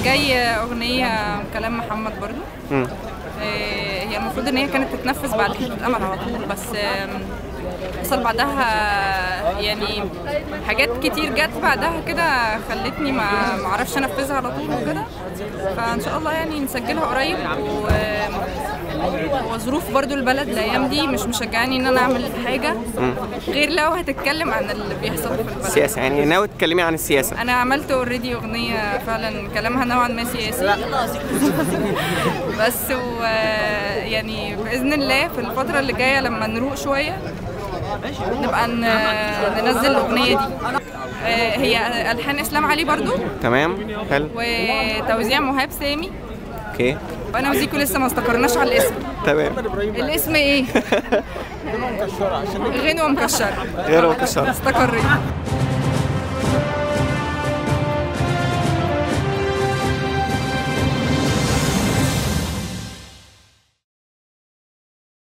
جاي اغنيه كلام محمد برضو مم. آه، هي المفروض ان هي كانت تتنفذ بعد حته امل على طول بس آم، حصل بعدها يعني حاجات كتير جت بعدها كده خلتني ما ما اعرفش انفذها على طول وكده فان شاء الله يعني نسجلها قريب و وظروف برضو البلد الايام دي مش مشجعاني ان انا اعمل حاجه غير لو هتتكلم عن اللي بيحصل في البلد السياسه يعني ناوي تتكلمي عن السياسه انا عملت اوريدي اغنيه فعلا كلامها نوعا ما سياسي بس و يعني باذن الله في الفتره اللي جايه لما نروق شويه نبقى ن- ننزل الاغنيه دي آه، هي الحان اسلام علي برضو تمام حلو وتوزيع مهاب سامي اوكي وانا وزيكو لسه ما استقرناش على الاسم تمام الاسم ايه غنوه مكشره غير مكشره استقريت